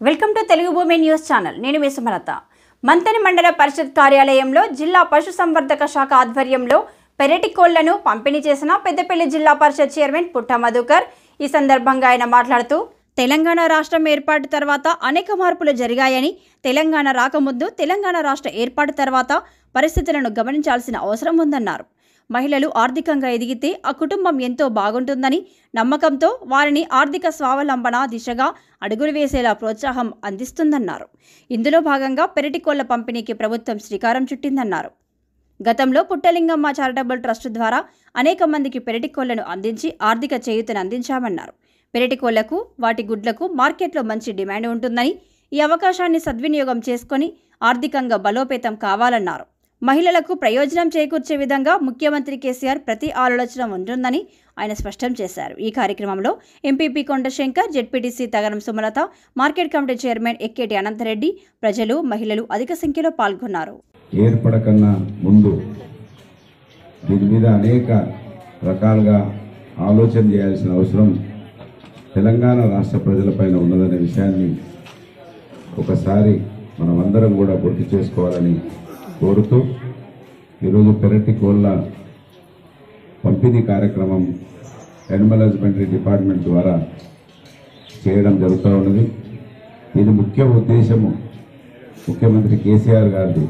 Welcome to Telugu భూమి news channel నేను మీ సుమలత మంతని మండల పరిషత్ కార్యాలయంలో జిల్లా పశుసంవర్ధక శాఖ ఆధ్వర్యంలో పెరటి కోళ్లను పంపిణీ చేసిన పెద్దపల్లి జిల్లా పరిషత్ చైర్మన్ పుట్ట మధుకర్ ఈ సందర్భంగా ఆయన మాట్లాడుతూ తెలంగాణ రాష్ట్రం ఏర్పాటు తర్వాత అనేక మార్పులు జరిగాయని తెలంగాణ రాకముందు తెలంగాణ రాష్ట్ర ఏర్పాటు తర్వాత పరిస్థితులను గమనించాల్సిన అవసరం ఉందన్నారు మహిళలు ఆర్థికంగా ఎదిగితే ఆ కుటుంబం ఎంతో బాగుంటుందని నమ్మకంతో వారిని ఆర్థిక స్వావలంబన దిశగా అడుగులు వేసేలా ప్రోత్సాహం అందిస్తుందన్నారు ఇందులో భాగంగా పెరటి కోళ్ల పంపిణీకి ప్రభుత్వం శ్రీకారం చుట్టిందన్నారు గతంలో పుట్టలింగమ్మ చారిటబుల్ ట్రస్ట్ ద్వారా అనేక మందికి పెరటి కోళ్లను అందించి ఆర్థిక చేయూతను అందించామన్నారు పెరటి కోళ్లకు వాటి గుడ్లకు మార్కెట్లో మంచి డిమాండ్ ఉంటుందని ఈ అవకాశాన్ని సద్వినియోగం చేసుకొని ఆర్థికంగా బలోపేతం కావాలన్నారు మహిళలకు ప్రయోజనం చేకూర్చే విధంగా ముఖ్యమంత్రి కేసీఆర్ ప్రతి ఆలోచన ఉంటుందని ఆయన స్పష్టం చేశారు ఈ కార్యక్రమంలో MPP Konda Shankar ZPTC Tagaram Sumalatha market committee chairman Ekketi Anantha Reddy ప్రజలు మహిళలు అధిక సంఖ్యలో పాల్గొన్నారు ఏర్పడకన్నా ముందు దీని మీద అనేక రకాలుగా ఆలోచన చేయాల్సిన అవసరం తెలంగాణ రాష్ట్ర ప్రజలపైన ఉన్నదనే విషయాన్ని ఒకసారి మనం అందరం కూడా గుర్తు చేసుకోవాలని కోరుతూ ఈరోజు పెరటి కోళ్ళ పంపిణీ కార్యక్రమం యానిమల్ హస్బెండరీ డిపార్ట్మెంట్ ద్వారా చేయడం జరుగుతూ ఉన్నది దీని ముఖ్య ఉద్దేశము ముఖ్యమంత్రి కేసీఆర్ గారిది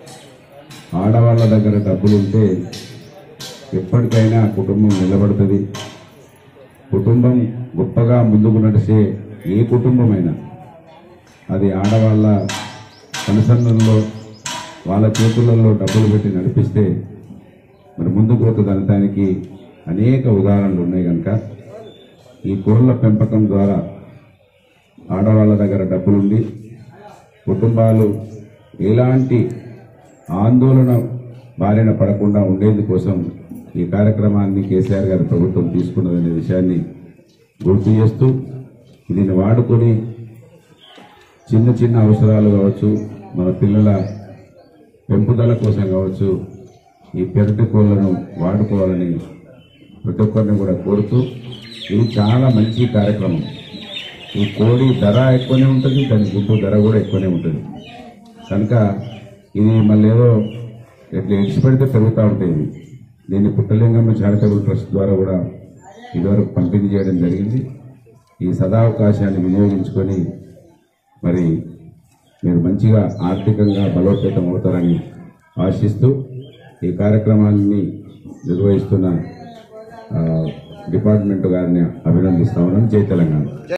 ఆడవాళ్ళ దగ్గర డబ్బులు ఉంటే ఎప్పటికైనా ఆ కుటుంబం నిలబడుతుంది కుటుంబం గొప్పగా ముందుకు నడిచే ఏ కుటుంబమైనా అది ఆడవాళ్ళ కనుసన్నల్లో వాళ్ళ చేతులలో డబ్బులు పెట్టి నడిపిస్తే మరి ముందుకు పోతుంది అనటానికి అనేక ఉదాహరణలు ఉన్నాయి కనుక ఈ కోళ్ళ పెంపకం ద్వారా ఆడవాళ్ళ దగ్గర డబ్బులుండి కుటుంబాలు ఎలాంటి ఆందోళన బారిన పడకుండా ఉండేందుకోసం ఈ కార్యక్రమాన్ని కేసీఆర్ గారి ప్రభుత్వం తీసుకున్నదనే విషయాన్ని గుర్తు చేస్తూ దీన్ని వాడుకొని చిన్న చిన్న అవసరాలు కావచ్చు మన పిల్లల పెంపుదల కోసం కావచ్చు ఈ పెరటి కోళ్లను వాడుకోవాలని ప్రతి ఒక్కరిని కూడా కోరుతూ ఇది చాలా మంచి కార్యక్రమం ఈ కోడి ధర ఎక్కువనే ఉంటుంది దాని గుడ్డు ధర కూడా ఎక్కువనే ఉంటుంది కనుక ఇది మళ్ళీ ఏదో ఇట్లా ఇడిచి పెడితే పెరుగుతూ ఉంటాయి ఇవి. దీన్ని పుట్టలింగమ్మ చారిటబుల్ ట్రస్ట్ ద్వారా కూడా ఇదివరకు పంపిణీ చేయడం జరిగింది ఈ సదావకాశాన్ని వినియోగించుకొని మరి మీరు మంచిగా ఆర్థికంగా బలోపేతం అవుతారని ఆశిస్తూ ఈ కార్యక్రమాన్ని నిర్వహిస్తున్న ఆ, డిపార్ట్మెంట్ గారిని అభినందిస్తా ఉన్నాను జై తెలంగాణ